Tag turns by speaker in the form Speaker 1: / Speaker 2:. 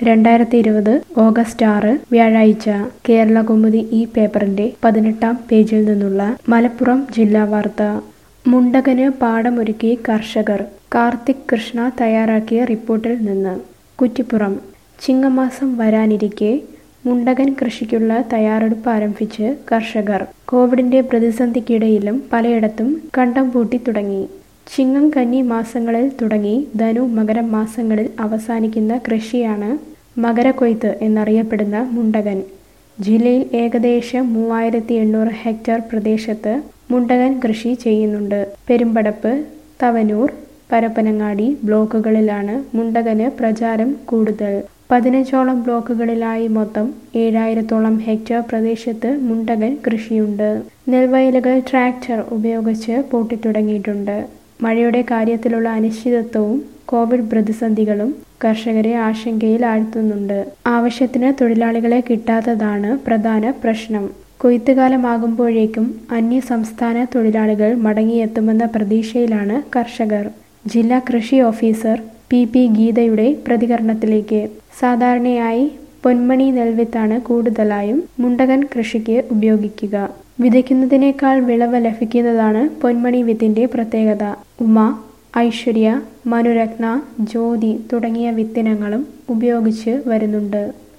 Speaker 1: രണ്ടായിരത്തി ഇരുപത് ഓഗസ്റ്റ് ആറ് വ്യാഴാഴ്ച കേരള കൗമുദി ഈ പേപ്പറിന്റെ പതിനെട്ടാം പേജിൽ നിന്നുള്ള മലപ്പുറം ജില്ലാ വാർത്ത മുണ്ടകന് പാടമൊരുക്കി കർഷകർ കാർത്തിക് കൃഷ്ണ തയ്യാറാക്കിയ റിപ്പോർട്ടിൽ നിന്ന് കുറ്റിപ്പുറം ചിങ്ങമാസം വരാനിരിക്കെ മുണ്ടകൻ കൃഷിക്കുള്ള തയ്യാറെടുപ്പ് ആരംഭിച്ച് കർഷകർ കോവിഡിന്റെ പ്രതിസന്ധിക്കിടയിലും പലയിടത്തും കണ്ടം പൂട്ടി തുടങ്ങി ചിങ്ങം കന്നി മാസങ്ങളിൽ തുടങ്ങി ധനു മകരം മാസങ്ങളിൽ അവസാനിക്കുന്ന കൃഷിയാണ് മകരക്കൊയ്ത്ത് എന്നറിയപ്പെടുന്ന മുണ്ടകൻ ജില്ലയിൽ ഏകദേശം മൂവായിരത്തി എണ്ണൂറ് ഹെക്ടർ പ്രദേശത്ത് മുണ്ടകൻ കൃഷി ചെയ്യുന്നുണ്ട് പെരുമ്പടപ്പ് തവനൂർ പരപ്പനങ്ങാടി ബ്ലോക്കുകളിലാണ് മുണ്ടകന് പ്രചാരം കൂടുതൽ പതിനഞ്ചോളം ബ്ലോക്കുകളിലായി മൊത്തം ഏഴായിരത്തോളം ഹെക്ടർ പ്രദേശത്ത് മുണ്ടകൻ കൃഷിയുണ്ട് നെൽവയലുകൾ ട്രാക്ടർ ഉപയോഗിച്ച് പൂട്ടിത്തുടങ്ങിയിട്ടുണ്ട് മഴയുടെ കാര്യത്തിലുള്ള അനിശ്ചിതത്വവും കോവിഡ് പ്രതിസന്ധികളും കർഷകരെ ആശങ്കയിൽ ആഴ്ത്തുന്നുണ്ട് ആവശ്യത്തിന് തൊഴിലാളികളെ കിട്ടാത്തതാണ് പ്രധാന പ്രശ്നം കൊയ്ത്തുകാലമാകുമ്പോഴേക്കും അന്യ സംസ്ഥാന തൊഴിലാളികൾ മടങ്ങിയെത്തുമെന്ന പ്രതീക്ഷയിലാണ് കർഷകർ ജില്ലാ കൃഷി ഓഫീസർ പി പി ഗീതയുടെ പ്രതികരണത്തിലേക്ക് സാധാരണയായി പൊന്മണി നെൽവിത്താണ് കൂടുതലായും മുണ്ടകൻ കൃഷിക്ക് ഉപയോഗിക്കുക വിതയ്ക്കുന്നതിനേക്കാൾ വിളവ് ലഭിക്കുന്നതാണ് പൊന്മണി വിത്തിന്റെ പ്രത്യേകത ഉമ ഐശ്വര്യ മനുരത്ന ജ്യോതി തുടങ്ങിയ വിത്തിനങ്ങളും ഉപയോഗിച്ച് വരുന്നുണ്ട്